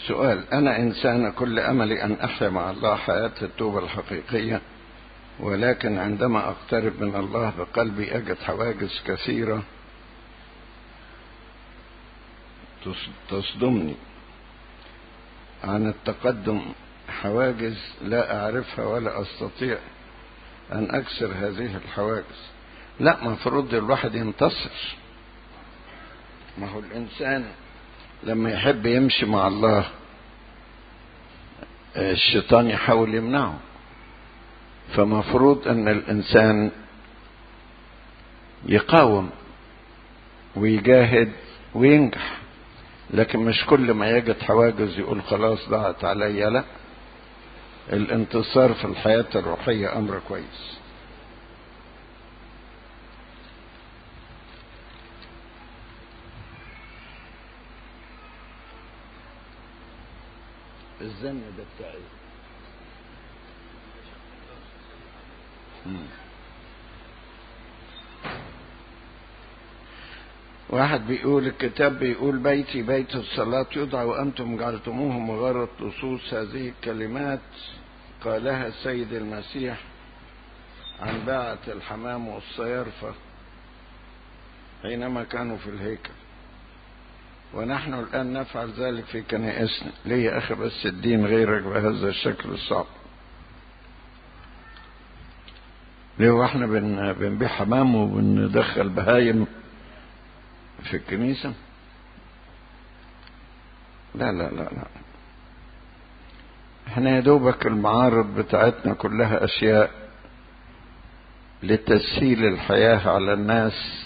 سؤال أنا إنسان كل أملي أن أحيا مع الله حياة التوبة الحقيقية ولكن عندما أقترب من الله بقلبي أجد حواجز كثيرة تصدمني عن التقدم حواجز لا أعرفها ولا أستطيع أن أكسر هذه الحواجز لا مفروض الواحد ينتصر ما هو الإنسان لما يحب يمشي مع الله الشيطان يحاول يمنعه فمفروض ان الانسان يقاوم ويجاهد وينجح لكن مش كل ما يجد حواجز يقول خلاص ضاعت عليا لا الانتصار في الحياة الروحية امر كويس الزن ده بتاعي واحد بيقول الكتاب بيقول بيتي بيت الصلاة يدعى وأنتم جعلتموه مغارة لصوص هذه الكلمات قالها السيد المسيح عن باعة الحمام والصيارفة حينما كانوا في الهيكل ونحن الآن نفعل ذلك في كنائسنا ليه يا أخي بس الدين غيرك بهذا الشكل الصعب ليه واحنا بن بنبيع حمام وبندخل بهايم في الكنيسة لا لا لا لا احنا يا دوبك المعارض بتاعتنا كلها أشياء لتسهيل الحياة على الناس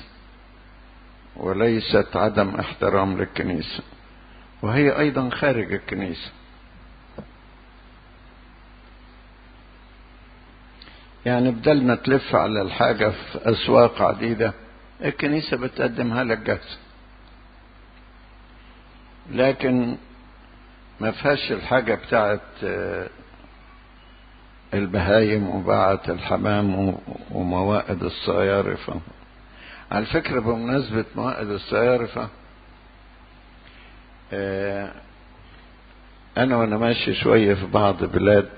وليست عدم احترام للكنيسة وهي أيضا خارج الكنيسة يعني بدلنا تلف على الحاجة في أسواق عديدة الكنيسة بتقدمها لك جاهزة لكن ما فيهاش الحاجة بتاعت البهايم وباعة الحمام وموائد الصيارفة على فكرة بمناسبة موائد الصيارفة أنا وأنا ماشي شوية في بعض بلاد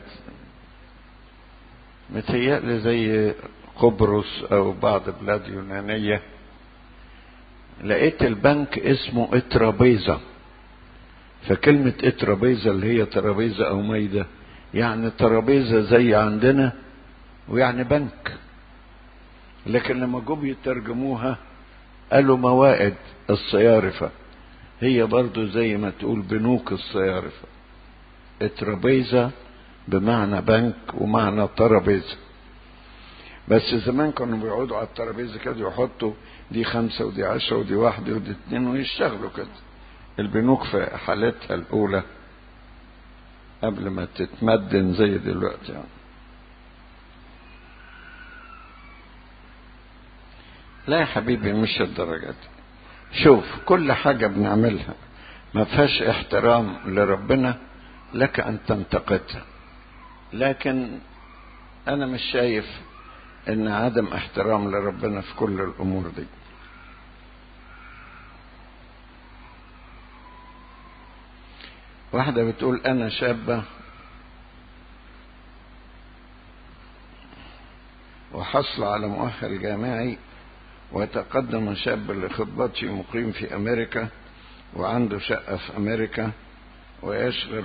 متهيألي زي قبرص أو بعض بلاد يونانية لقيت البنك اسمه اترابيزة فكلمة اترابيزة اللي هي ترابيزة أو ميدة يعني ترابيزة زي عندنا ويعني بنك لكن لما جم يترجموها قالوا موائد الصيارفة هي برضو زي ما تقول بنوك الصيارفة اترابيزة بمعنى بنك ومعنى ترابيزة بس زمان كانوا بيقعدوا على الترابيزة كده يحطوا دي خمسة ودي عشرة ودي واحدة ودي اتنين ويشتغلوا كده البنوك في حالتها الأولى قبل ما تتمدن زي دلوقتي يعني. لا يا حبيبي مش الدرجات شوف كل حاجة بنعملها ما فيهاش احترام لربنا لك أن تنتقدها لكن أنا مش شايف إن عدم احترام لربنا في كل الأمور دي واحدة بتقول أنا شابة وحصل على مؤهل جامعي وتقدم شاب لخطبتي مقيم في أمريكا وعنده شقة في أمريكا ويشغل